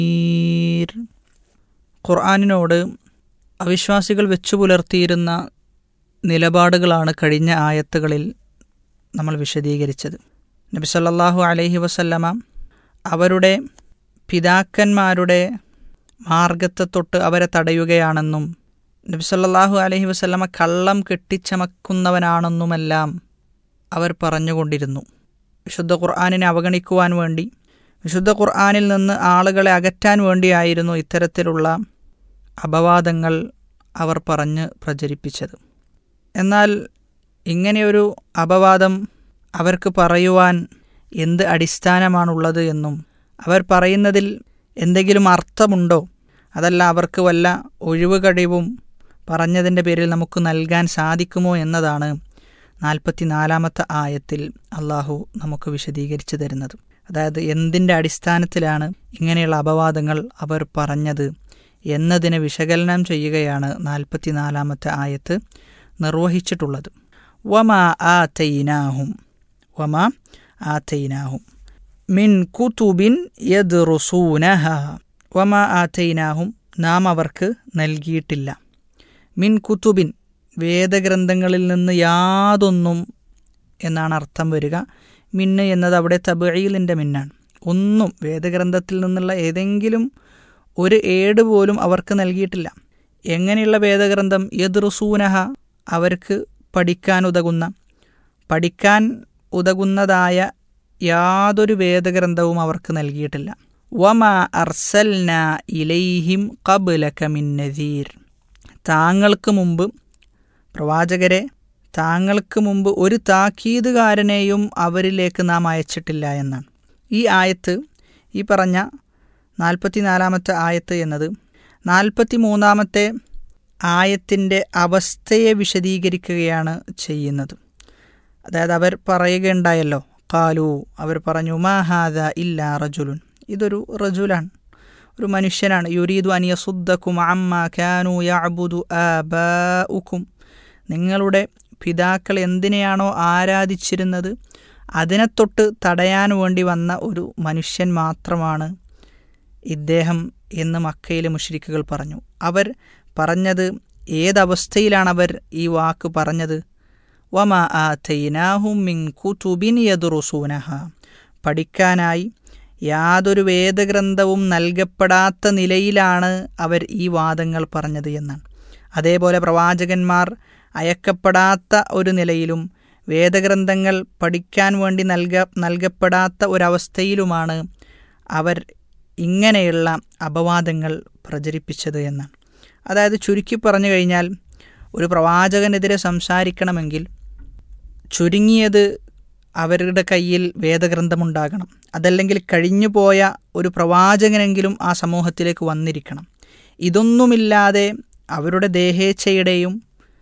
ഖുർആാനിനോട് അവിശ്വാസികൾ വെച്ചു പുലർത്തിയിരുന്ന നിലപാടുകളാണ് കഴിഞ്ഞ ആയത്തുകളിൽ നമ്മൾ വിശദീകരിച്ചത് നബി സല്ലല്ലാഹു അലൈഹി വസല്ലമ അവരുടെ പിതാക്കന്മാരുടെ മാർഗത്തെ തൊട്ട് അവരെ തടയുകയാണെന്നും നബി സല്ലല്ലാഹു അലൈഹി വസല്ലമ കള്ളം കെട്ടിച്ചമക്കുന്നവനാണെന്നുമെല്ലാം അവർ പറഞ്ഞുകൊണ്ടിരുന്നു വിശുദ്ധ ഖുർആാനിനെ അവഗണിക്കുവാൻ വേണ്ടി വിശുദ്ധ ഖുർആാനിൽ നിന്ന് ആളുകളെ അകറ്റാൻ വേണ്ടിയായിരുന്നു ഇത്തരത്തിലുള്ള അപവാദങ്ങൾ അവർ പറഞ്ഞ് പ്രചരിപ്പിച്ചത് എന്നാൽ ഇങ്ങനെയൊരു അപവാദം അവർക്ക് പറയുവാൻ എന്ത് അടിസ്ഥാനമാണുള്ളത് എന്നും അവർ പറയുന്നതിൽ എന്തെങ്കിലും അർത്ഥമുണ്ടോ അതല്ല അവർക്ക് വല്ല ഒഴിവ് കഴിവും പറഞ്ഞതിൻ്റെ പേരിൽ നമുക്ക് നൽകാൻ സാധിക്കുമോ എന്നതാണ് നാൽപ്പത്തിനാലാമത്തെ ആയത്തിൽ അള്ളാഹു നമുക്ക് വിശദീകരിച്ചു തരുന്നത് അതായത് എന്തിൻ്റെ അടിസ്ഥാനത്തിലാണ് ഇങ്ങനെയുള്ള അപവാദങ്ങൾ അവർ പറഞ്ഞത് എന്നതിനെ വിശകലനം ചെയ്യുകയാണ് നാൽപ്പത്തിനാലാമത്തെ ആയത്ത് നിർവഹിച്ചിട്ടുള്ളത് വമ ആ തൈനാഹും വമ ആ തൈനാഹും മിൻ കുതുബിൻ യദ്റുസൂനഹ വമ ആ തൈനാഹും നാം അവർക്ക് നൽകിയിട്ടില്ല മിൻ കുതുബിൻ വേദഗ്രന്ഥങ്ങളിൽ നിന്ന് യാതൊന്നും എന്നാണ് അർത്ഥം വരിക മിന്ന് എന്നത് അവിടെ തബീലിൻ്റെ മിന്നാണ് ഒന്നും വേദഗ്രന്ഥത്തിൽ നിന്നുള്ള ഏതെങ്കിലും ഒരു ഏട് പോലും അവർക്ക് നൽകിയിട്ടില്ല എങ്ങനെയുള്ള വേദഗ്രന്ഥം യദ്റുസൂനഹ അവർക്ക് പഠിക്കാൻ ഉതകുന്ന പഠിക്കാൻ ഉതകുന്നതായ യാതൊരു വേദഗ്രന്ഥവും അവർക്ക് നൽകിയിട്ടില്ല വമ അർസൽന ഇലൈഹിം കബുലക മിൻ നദീർ താങ്കൾക്ക് മുമ്പ് പ്രവാചകരെ താങ്കൾക്ക് മുമ്പ് ഒരു താക്കീതുകാരനെയും അവരിലേക്ക് നാം അയച്ചിട്ടില്ല എന്നാണ് ഈ ആയത്ത് ഈ പറഞ്ഞ നാൽപ്പത്തിനാലാമത്തെ ആയത്ത് എന്നത് നാൽപ്പത്തി മൂന്നാമത്തെ ആയത്തിൻ്റെ അവസ്ഥയെ വിശദീകരിക്കുകയാണ് ചെയ്യുന്നത് അതായത് അവർ പറയുകയുണ്ടായല്ലോ കാലു അവർ പറഞ്ഞു മാഹാദ ഇല്ല റജുലുൻ ഇതൊരു റജുലാണ് ഒരു മനുഷ്യനാണ് യുരീദു അനിയസുദ്ദക്കും അമ്മ ഖാനു യഅബുദു ആബാഉക്കും നിങ്ങളുടെ പിതാക്കൾ എന്തിനെയാണോ ആരാധിച്ചിരുന്നത് അതിനെ തൊട്ട് തടയാൻ വേണ്ടി വന്ന ഒരു മനുഷ്യൻ മാത്രമാണ് ഇദ്ദേഹം എന്ന് മക്കയിലെ മുഷ്രിക്കുകൾ പറഞ്ഞു അവർ പറഞ്ഞത് ഏതവസ്ഥയിലാണ് അവർ ഈ വാക്ക് പറഞ്ഞത് വമ ആ തൈനാഹും മിൻ കുതുബിൻ യദുറുസൂനഹ പഠിക്കാനായി യാതൊരു വേദഗ്രന്ഥവും നൽകപ്പെടാത്ത നിലയിലാണ് അവർ ഈ വാദങ്ങൾ പറഞ്ഞത് എന്നാണ് അതേപോലെ പ്രവാചകന്മാർ അയക്കപ്പെടാത്ത ഒരു നിലയിലും വേദഗ്രന്ഥങ്ങൾ പഠിക്കാൻ വേണ്ടി നൽക നൽകപ്പെടാത്ത ഒരവസ്ഥയിലുമാണ് അവർ ഇങ്ങനെയുള്ള അപവാദങ്ങൾ പ്രചരിപ്പിച്ചത് എന്നാണ് അതായത് ചുരുക്കി പറഞ്ഞു കഴിഞ്ഞാൽ ഒരു പ്രവാചകനെതിരെ സംസാരിക്കണമെങ്കിൽ ചുരുങ്ങിയത് അവരുടെ കയ്യിൽ വേദഗ്രന്ഥമുണ്ടാകണം അതല്ലെങ്കിൽ കഴിഞ്ഞുപോയ ഒരു പ്രവാചകനെങ്കിലും ആ സമൂഹത്തിലേക്ക് വന്നിരിക്കണം ഇതൊന്നുമില്ലാതെ അവരുടെ ദേഹേച്ഛയുടെയും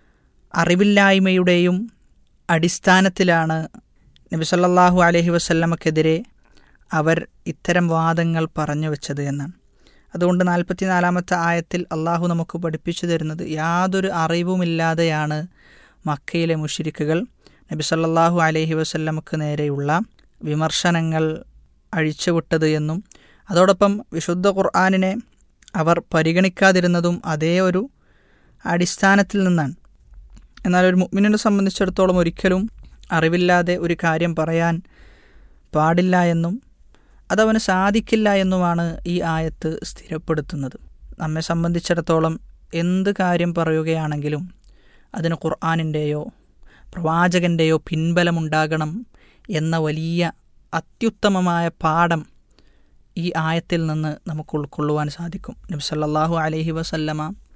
അറിവില്ലായ്മയുടെയും അടിസ്ഥാനത്തിലാണ് നബി സല്ലല്ലാഹു അലൈഹി വസല്ലമക്കെതിരെ അവർ ഇത്തരം വാദങ്ങൾ പറഞ്ഞു വെച്ചത് എന്നാണ് അതുകൊണ്ട് നാൽപ്പത്തിനാലാമത്തെ ആയത്തിൽ അള്ളാഹു നമുക്ക് പഠിപ്പിച്ചു തരുന്നത് യാതൊരു അറിവുമില്ലാതെയാണ് മക്കയിലെ മുഷിരിക്കുകൾ നബി സല്ലല്ലാഹു അലൈഹി വസല്ലമക്ക് നേരെയുള്ള വിമർശനങ്ങൾ അഴിച്ചുവിട്ടത് എന്നും അതോടൊപ്പം വിശുദ്ധ ഖുർആാനിനെ അവർ പരിഗണിക്കാതിരുന്നതും അതേ ഒരു അടിസ്ഥാനത്തിൽ നിന്നാണ് എന്നാൽ ഒരു മുഅ്മിനിനെ സംബന്ധിച്ചിടത്തോളം ഒരിക്കലും അറിവില്ലാതെ ഒരു കാര്യം പറയാൻ പാടില്ല എന്നും അതവന് സാധിക്കില്ല എന്നുമാണ് ഈ ആയത്ത് സ്ഥിരപ്പെടുത്തുന്നത് നമ്മെ സംബന്ധിച്ചിടത്തോളം എന്ത് കാര്യം പറയുകയാണെങ്കിലും അതിന് ഖുർആാനിൻ്റെയോ പ്രവാചകൻ്റെയോ പിൻബലമുണ്ടാകണം എന്ന വലിയ അത്യുത്തമമായ പാഠം ഈ ആയത്തിൽ നിന്ന് നമുക്ക് ഉൾക്കൊള്ളുവാൻ സാധിക്കും നബി സല്ലല്ലാഹു അലൈഹി വസല്ലമ